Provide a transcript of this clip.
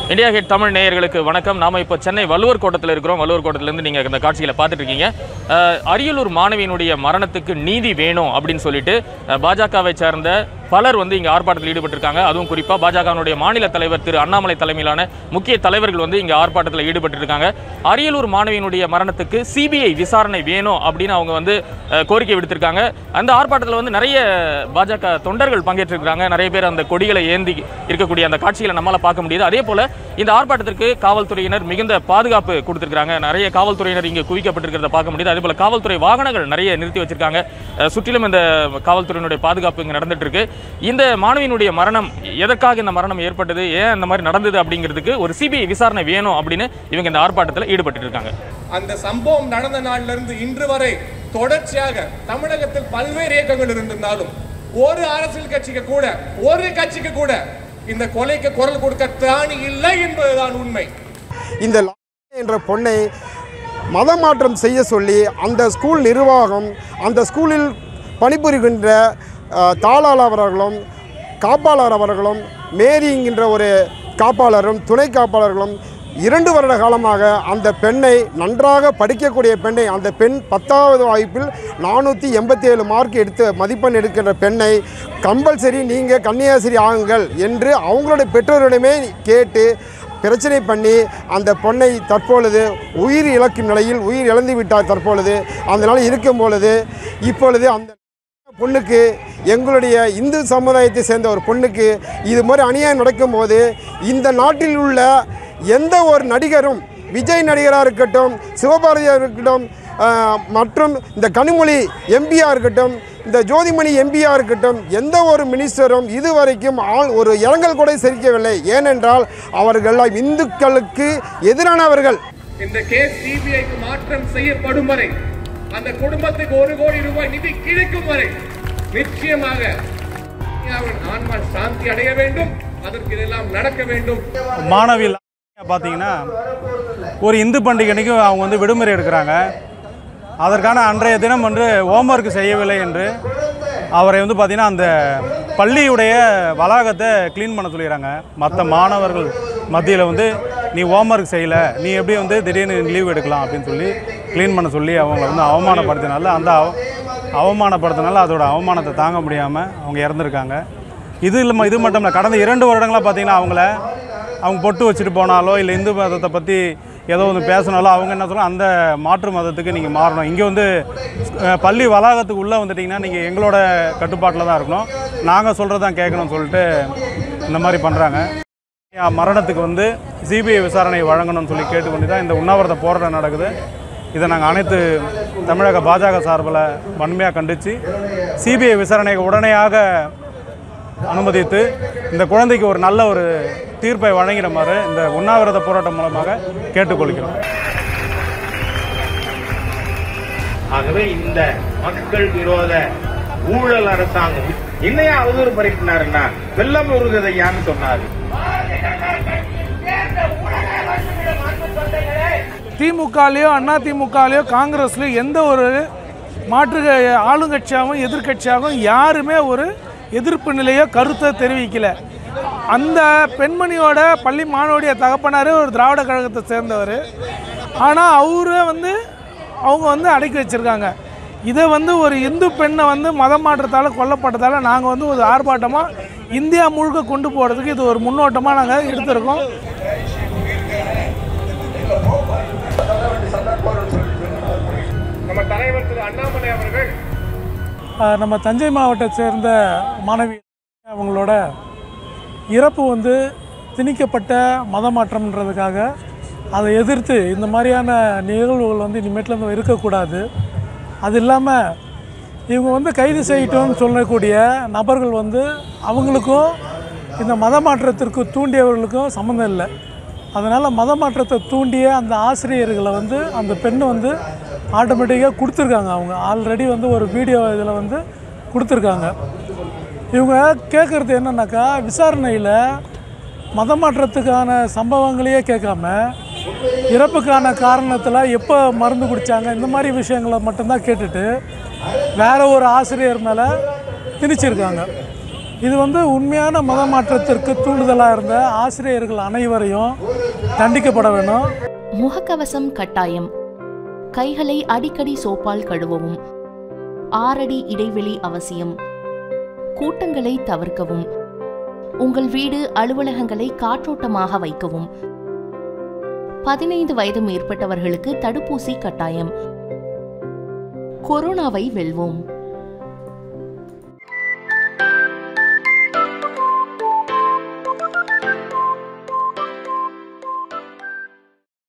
India hit Tamil நேயர்களுக்கு வணக்கம் நாம இப்போ சென்னை வள்ளுவர் கோட்டத்தில் இருக்கிறோம் வள்ளுவர் கோட்டத்திலேருந்து நீங்கள் இந்த காட்சிகளை பார்த்துட்டு இருக்கீங்க அஹ், அரியலூர் மாணவியினுடைய மரணத்துக்கு நீதி வேணும் அப்படின்னு சொல்லிட்டு அஹ், பாஜகவை சேர்ந்த பலர் வந்து இங்கே ஆர்ப்பாட்டத்தில் ஈடுபட்டிருக்காங்க அதுவும் குறிப்பாக பாஜகவினுடைய மாநில தலைவர் திரு அண்ணாமலை தலைமையிலான முக்கிய தலைவர்கள் வந்து இங்கே ஆர்ப்பாட்டத்தில் ஈடுபட்டிருக்காங்க அரியலூர் மாணவியினுடைய மரணத்துக்கு சிபிஐ விசாரணை வேணும் அப்படின்னு அவங்க வந்து அஹ், கோரிக்கை விடுத்திருக்காங்க அந்த ஆர்ப்பாட்டத்தில் வந்து நிறைய பாஜக தொண்டர்கள் பங்கேற்றிருக்கிறாங்க நிறைய பேர் அந்த கொடிகளை ஏந்தி இருக்கக்கூடிய அந்த காட்சிகளை நம்மளால பார்க்க முடியுது அதே போல இந்த ஆர்ப்பாட்டத்திற்கு காவல்துறையினர் மிகுந்த பாதுகாப்பு கொடுத்திருக்காங்க நிறைய காவல்துறையினர் இங்கே குவிக்கப்பட்டிருக்கிறத பார்க்க முடியுது அதே போல காவல்துறை வாகனங்கள் நிறைய நிறுத்தி வச்சிருக்காங்க அஹ், சுற்றிலும் இந்த காவல்துறையினுடைய பாதுகாப்பு இங்கே நடந்துட்டு இருக்கு இந்த மாணவியினுடைய மரணம் எதற்காக இந்த மரணம் ஏற்பட்டது ஏன் இந்த மாதிரி நடந்தது அப்படிங்கிறதுக்கு ஒரு சிபிஐ விசாரணை வேணும் அப்படின்னு இவங்க இந்த ஆர்ப்பாட்டத்தில் ஈடுபட்டு இருக்காங்க அந்த சம்பவம் நடந்த நாள்ல இருந்து இன்று வரை தொடர்ச்சியாக தமிழகத்தில் பல்வேறு இயக்கங்கள் இருந்திருந்தாலும் ஒரு அரசியல் கட்சிக்கு கூட ஒரு கட்சிக்கு கூட இந்த கொலைக்கு குரல் கொடுக்க திராணி இல்லை என்பதுதான் உண்மை இந்த லாவண்யா என்ற பொண்ணை மதமாற்றம் செய்ய சொல்லி அந்த ஸ்கூல் நிர்வாகம் அந்த ஸ்கூலில் பணிபுரிகின்ற அஹ், தாளாளர் அவர்களும் காப்பாளர் அவர்களும் மேரி என்கின்ற ஒரு காப்பாளரும் துணை காப்பாளர்களும் இரண்டு வருட காலமாக அந்த பெண்ணை நன்றாக படிக்கக்கூடிய பெண்ணை அந்த பெண் பத்தாவது வாய்ப்பில் நானூற்றி எண்பத்தி ஏழு மார்க் எடுத்து மதிப்பெண் எடுக்கின்ற பெண்ணை கம்பல்சரி நீங்கள் கன்னியாசிரி ஆகுங்கள் என்று அவங்களுடைய பெற்றோரிடமே கேட்டு பிரச்சனை பண்ணி அந்த பொண்ணை தற்பொழுது உயிர் இழக்கும் நிலையில் உயிர் இழந்து விட்டார் தற்பொழுது அந்த நிலை இருக்கும் பொழுது இப்பொழுது அந்த பொண்ணுக்கு எங்களுடைய இந்து சமுதாயத்தை சேர்ந்த ஒரு பொண்ணுக்கு இது மாதிரி அநியாயம் நடக்கும்போது இந்த நாட்டில் உள்ள எந்த ஒரு நடிகரும் விஜய் நடிகராக இருக்கட்டும் சிவபாரதியாக இருக்கட்டும் ஆஹ், மற்றும் இந்த கனிமொழி எம்பியாக இருக்கட்டும் இந்த ஜோதிமணி எம்பியாக இருக்கட்டும் எந்த ஒரு மினிஸ்டரும் இதுவரைக்கும் ஆள் ஒரு இரங்கல் கூட செலுத்தவில்லை ஏனென்றால் அவர்கள் இந்துக்களுக்கு எதிரானவர்கள் இந்த கேஸ் சிபிஐக்கு மாற்றம் செய்யப்படும் வரை அந்த குடும்பத்துக்கு ஒரு கோடி ரூபாய் நிதி கிடைக்கும் வரை நிச்சயமாக அவன் ஆன்மா சாந்தி அடைய வேண்டும் அதற்கு இதெல்லாம் நடக்க வேண்டும் மாணவி பார்த்தீங்கன்னா ஒரு இந்து பண்டிகை அன்னைக்கு அவங்க வந்து விடுமுறை எடுக்கிறாங்க அதற்கான அன்றைய தினம் வந்து ஹோம்ஒர்க் செய்யவில்லை என்று அவரை வந்து பார்த்தீங்கன்னா அந்த பள்ளியுடைய வளாகத்தை க்ளீன் பண்ண சொல்லிடுறாங்க மற்ற மாணவர்கள் மத்தியில் வந்து நீ ஹோம்ஒர்க் செய்யலை நீ எப்படி வந்து திடீர்னு லீவ் எடுக்கலாம் அப்படின்னு சொல்லி க்ளீன் பண்ண சொல்லி அவங்கள வந்து அவமானப்படுத்தினால அந்த அவ அவமானப்படுத்தினால அதோட அவமானத்தை தாங்க முடியாமல் அவங்க இறந்துருக்காங்க இது இல்லாமல் இது மட்டும் இல்லை கடந்த இரண்டு வருடங்களாக பார்த்தீங்கன்னா அவங்கள அவங்க பொட்டு வச்சுட்டு போனாலோ இல்லை இந்து மதத்தை பற்றி ஏதோ ஒன்று பேசினாலோ அவங்க என்ன சொல்கிறாங்க அந்த மாற்று மதத்துக்கு நீங்கள் மாறணும் இங்கே வந்து அஹ், பள்ளி வளாகத்துக்கு உள்ளே வந்துட்டிங்கன்னா நீங்கள் எங்களோட கட்டுப்பாட்டில் தான் இருக்கணும் நாங்கள் சொல்கிறது தான் கேட்கணும்னு சொல்லிட்டு இந்த மாதிரி பண்ணுறாங்க மரணத்துக்கு வந்து சிபிஐ விசாரணை வழங்கணும்னு சொல்லி கேட்டுக்கொண்டு தான் இந்த உண்ணாவிரத போராட்டம் நடக்குது இதை நாங்கள் அனைத்து தமிழக பாஜக சார்பில் வன்மையாக கண்டித்து சிபிஐ விசாரணையை உடனடியாக அனுமதித்து இந்த குழந்தைக்கு ஒரு நல்ல ஒரு தீர்ப்பை வழங்கிடுமாறு இந்த உண்ணாவிரத போராட்டம் மூலமாக கேட்டுக்கொள்கிறோம் ஆகவே இந்த மக்கள் விரோத ஊழல் அரசாங்கம் என்னையா அவதூறு பரப்பினாருன்னா வெள்ளம் உருகதையான்னு சொன்னாரு திமுகலையோ அண்ணா திமுகலையோ காங்கிரஸ்லையோ எந்த ஒரு மாற்று க- ஆளுங்கட்சியாகவும் எதிர்க்கட்சியாகவும் யாருமே ஒரு எதிர்ப்பு நிலையோ கருத்தை தெரிவிக்கல அந்த பெண்மணியோட பள்ளி மாணவருடைய தகப்பனாரே ஒரு திராவிட கழகத்தை சேர்ந்தவர் ஆனால் அவரை வந்து அவங்க வந்து அடக்கி வச்சுருக்காங்க இதை வந்து ஒரு இந்து பெண்ணை வந்து மதம் மாற்றத்தால் கொல்லப்பட்டதால் நாங்கள் வந்து ஒரு ஆர்ப்பாட்டமாக இந்தியா முழுக்க கொண்டு போகிறதுக்கு இது ஒரு முன்னோட்டமாக நாங்கள் எடுத்திருக்கோம் நம்ம தலைவர் திரு அண்ணாமலை அவர்கள் ஆஹ் நம்ம தஞ்சை மாவட்டத்தை சேர்ந்த மாணவி அவங்களோட இறப்பு வந்து திணிக்கப்பட்ட மதமாற்றம்ன்றதுக்காக அதை எதிர்த்து இந்த மாதிரியான நிகழ்வுகள் வந்து இனிமேட்லேருந்து இருக்கக்கூடாது அது இல்லாமல் இவங்க வந்து கைது செய்யட்டும்னு சொல்லக்கூடிய நபர்கள் வந்து அவங்களுக்கும் இந்த மதமாற்றத்திற்கு தூண்டியவர்களுக்கும் சம்மந்தம் இல்லை அதனால் மதமாற்றத்தை தூண்டிய அந்த ஆசிரியர்களை வந்து அந்த பெண்ணு வந்து ஆட்டோமேட்டிக்காக கொடுத்துருக்காங்க அவங்க ஆல்ரெடி வந்து ஒரு வீடியோ இதில் வந்து கொடுத்துருக்காங்க இவங்க கேட்குறது என்னன்னாக்கா விசாரணையில் மதமாற்றத்துக்கான சம்பவங்களையே கேட்காம இறப்புக்கான காரணத்தில் எப்போ மருந்து குடித்தாங்க இந்த மாதிரி விஷயங்களை மட்டும்தான் கேட்டுட்டு வேற ஒரு ஆசிரியர் மேலே திணிச்சிருக்காங்க இது வந்து உண்மையான மத மாற்றத்திற்கு தூண்டுதலாக இருந்த ஆசிரியர்கள் அனைவரையும் தண்டிக்கப்பட வேணும் முகக்கவசம் கட்டாயம் கைகளை அடிக்கடி சோப்பால் கழுவவும் ஆறடி இடைவெளி அவசியம் கூட்டங்களை தவிர்க்கவும் உங்கள் வீடு அலுவலகங்களை காற்றோட்டமாக வைக்கவும் பதினைந்து வயது மேற்பட்டவர்களுக்கு தடுப்பூசி கட்டாயம் கொரோனாவை வெல்வோம்